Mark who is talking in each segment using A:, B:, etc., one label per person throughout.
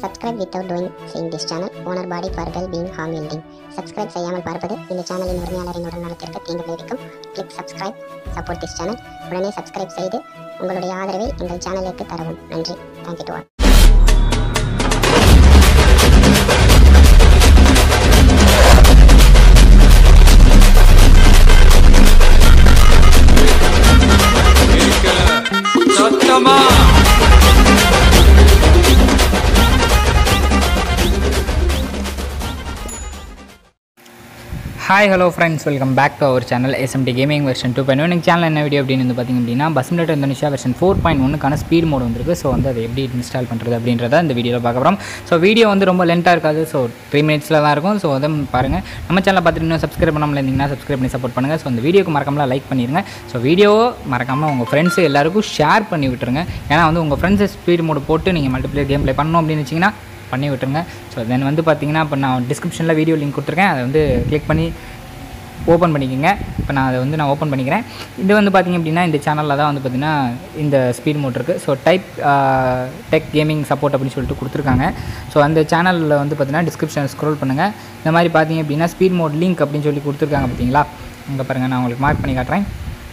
A: Subscribe without doing seeing this channel. Owner body for well-being harm yielding. Subscribe செய்யாமல் பார்ப்பது இந்த சேனலின் உரிமையாளரின் உடல் நலத்திற்கு தீங்கு விளைவிக்கும். Click subscribe support this channel. உடனே subscribe செய்து உங்களுடைய ஆதரவை எங்கள் சேனலுக்கு தரவும் நன்றி தேங்க்யூ டு ஆல்
B: சத்தமா
C: hi hello friends welcome back to our channel SMT gaming version two point எனக்கு சேனல் என்ன வீடியோ அப்படின்னு வந்து பார்த்திங்க அப்படின்னா bus simulator Indonesia version four point ஒன்றுக்கான ஸ்பீட் மோட் வந்திருக்கு ஸோ வந்து அதை எப்படி இன்ஸ்டால் பண்ணுறது அப்படின்றத இந்த வீடியோவில் பார்க்க போகிறோம் ஸோ வீடியோ வந்து ரொம்ப லென்த்தாக இருக்காது ஸோ த்ரீ மினிட்ஸில் தான் இருக்கும் ஸோ அதை பாருங்கள் நம்ம சேனலை பார்த்துட்டு இன்னும் சப்ஸ்கிரைப் பண்ணாமல் இருந்தீங்கன்னா சப்ஸ்கிரைப் பண்ணி சப்போர்ட் பண்ணுங்கள் ஸோ அந்த வீடியோக்கு மறக்காமல் லைக் பண்ணிடுங்க ஸோ வீடியோவை மறக்காமல் உங்கள் ஃப்ரெண்ட்ஸு எல்லாருக்கும் ஷேர் பண்ணி விட்டுருங்க ஏன்னா வந்து உங்கள் ஃப்ரெண்ட்ஸு ஸ்பீட் மோடு போட்டு நீங்கள் மல்டிப்ளேயர் கேம் ப்ளே பண்ணணும் அப்படின்னு வச்சிங்கன்னா பண்ணி விட்டுருங்க ஸோ தென் வந்து பார்த்தீங்கன்னா இப்போ நான் டிஸ்கிரிப்ஷனில் வீடியோ லிங்க் கொடுத்துருக்கேன் அதை வந்து கிளிக் பண்ணி ஓப்பன் பண்ணிக்கோங்க இப்போ நான் அதை வந்து நான் ஓப்பன் பண்ணிக்கிறேன் இது வந்து பார்த்திங்க அப்படின்னா இந்த சேனலில் தான் வந்து பார்த்திங்கன்னா இந்த ஸ்பீட் மோட் இருக்குது so type tech gaming support அப்படின்னு சொல்லிட்டு கொடுத்துருக்காங்க ஸோ அந்த சேனலில் வந்து பார்த்திங்கன்னா டிஸ்கிரிப்ஷன் ஸ்க்ரோல் பண்ணுங்கள் இந்த மாதிரி பார்த்தீங்க அப்படின்னா ஸ்பீட் மோட் லிங்க் அப்படின்னு சொல்லி கொடுத்துருக்காங்க பார்த்தீங்களா இங்கே பாருங்கள் நான் உங்களுக்கு மார்க் பண்ணி காட்டுறேன்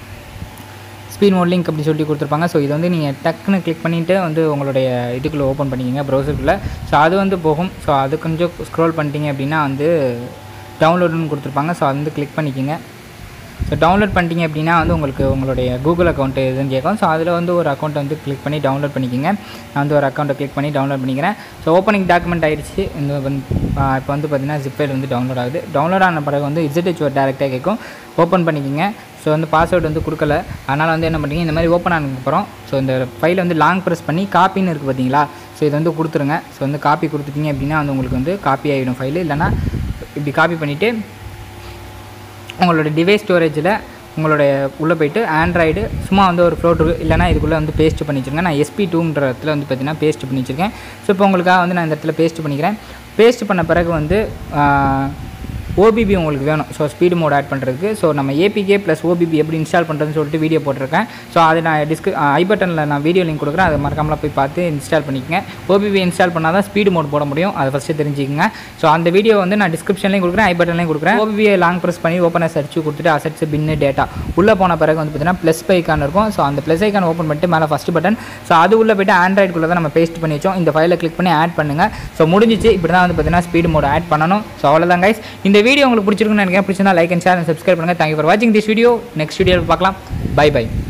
C: ஸ்பீட் மோட் லிங்க் அப்படி சொல்லி கொடுத்துருப்பாங்க ஸோ இது வந்து நீங்கள் டக்குன்னு கிளிக் பண்ணிவிட்டு வந்து உங்களுடைய இதுக்குள்ளே ஓப்பன் பண்ணிக்கிங்க ப்ரௌசருக்குள்ளே ஸோ அது வந்து போகும் ஸோ அது கொஞ்சம் ஸ்க்ரோல் பண்ணிட்டீங்க அப்படின்னா வந்து டவுன்லோடுன்னு கொடுத்துருப்பாங்க ஸோ அது வந்து கிளிக் பண்ணிக்கோங்க ஸோ டவுன்லோட் பண்ணிட்டீங்க அப்படின்னா வந்து உங்களுக்கு உங்களுடைய கூகுள் அக்கௌண்ட் எதுன்னு கேட்கும் ஸோ அதில் வந்து ஒரு அக்கௌண்ட்டை வந்து கிளிக் பண்ணி டவுன்லோட் பண்ணிக்கோங்க நான் வந்து ஒரு அக்கௌண்ட்டை கிளிக் பண்ணி டவுன்லோட் பண்ணிக்கிறேன் ஸோ ஓப்பனிங் டாக்குமெண்ட் ஆயிடுச்சு இந்த வந்து இப்போ வந்து பார்த்தீங்கன்னா ஜிப்பேல் வந்து டவுன்லோட் ஆகுது டவுன்லோட் ஆன பிறகு வந்து இசட்ஹெச் டேரெக்டாக கேட்கும் ஓப்பன் பண்ணிக்கோங்க ஸோ வந்து பாஸ்வேர்டு வந்து கொடுக்கல அதனால் வந்து என்ன பண்ணுறீங்க இந்த மாதிரி ஓப்பன் ஆனதுக்கப்புறம் ஸோ இந்த ஃபைலை வந்து லாங் ப்ரெஸ் பண்ணி காப்பின்னு இருக்குது பார்த்தீங்களா ஸோ இதை வந்து கொடுத்துருங்க ஸோ வந்து காப்பி கொடுத்துட்டீங்க அப்படின்னா வந்து உங்களுக்கு வந்து காப்பி ஆகிடும் ஃபைலு இல்லைனா இப்படி காப்பி பண்ணிவிட்டு உங்களோட டிவைஸ் ஸ்டோரேஜில் உங்களுடைய உள்ளே போயிட்டு ஆண்ட்ராய்டு சும்மா வந்து ஒரு ஃப்ளோட் இல்லைனா இதுக்குள்ளே வந்து பேஸ்ட் பண்ணி வச்சுருங்க நான் எஸ்பி டூன்ற இடத்துல வந்து பார்த்தீங்கன்னா பேஸ்ட் பண்ணி வச்சுருக்கேன் ஸோ இப்போ உங்களுக்காக வந்து நான் இந்த இடத்துல பேஸ்ட் பண்ணிக்கிறேன் பேஸ்ட் பண்ண பிறகு வந்து ஓபிபி உங்களுக்கு வேணும் ஸோ ஸ்பீடு மோட் ஆட் பண்ணுறதுக்கு ஸோ நம்ம ஏபிகே ப்ளஸ் ஓபிபி எப்படி இன்ஸ்டால் பண்ணுறதுன்னு சொல்லிட்டு வீடியோ போட்டிருக்கேன் ஸோ அது நான் டிஸ்க் ஐ பட்டனில் நான் வீடியோ லிங்க் கொடுக்குறேன் அதை மறக்காமல் போய் பார்த்து இன்ஸ்டால் பண்ணிக்கங்க ஓபிபி இன்ஸ்டால் பண்ணால் தான் ஸ்பீடு மோட் போட முடியும் அதை ஃபஸ்ட்டு தெரிஞ்சுக்கங்க ஸோ அந்த வீடியோ வந்து நான் டிஸ்கிரிப்ஷன்லையும் கொடுக்குறேன் ஐ பட்டன்லையும் கொடுக்குறேன் ஓபிபியை லாங் ப்ரெஸ் பண்ணி ஓப்பன் சர்ச் கொடுத்துட்டு அசட்ஸ் பின்னு டேட்டா உள்ளே போன பிறகு வந்து பார்த்தீங்கன்னா ப்ளஸ் ஐக்கான் இருக்கும் ஸோ அந்த ப்ளஸ் ஐக்கான் ஓப்பன் பண்ணிட்டு மேலே ஃபஸ்ட் பட்டன் ஸோ அது உள்ளே போய்ட்டு ஆண்ட்ராய்டுக்குள்ளே தான் நம்ம பேஸ்ட் பண்ணி வச்சோம் இந்த ஃபைலை கிளிக் பண்ணி ஆட் பண்ணுங்கள் ஸோ முடிஞ்சிச்சு இப்படி தான் வந்து பார்த்தீங்கன்னா ஸ்பீடு மோட் ஆட் பண்ணணும் ஸோ அவ்வளோதான் கைஸ் இந்த வீடியோ உங்களுக்கு பிடிச்சிருக்குன்னு நினைக்கிறேன் பிடிச்சிருந்தா like and share and subscribe பண்ணுங்கள் தேங்க்யூ ஃபார் வாட்சிங் திஸ் வீடியோ நெக்ஸ்ட் வீடியோவில் பார்க்கலாம் பை பை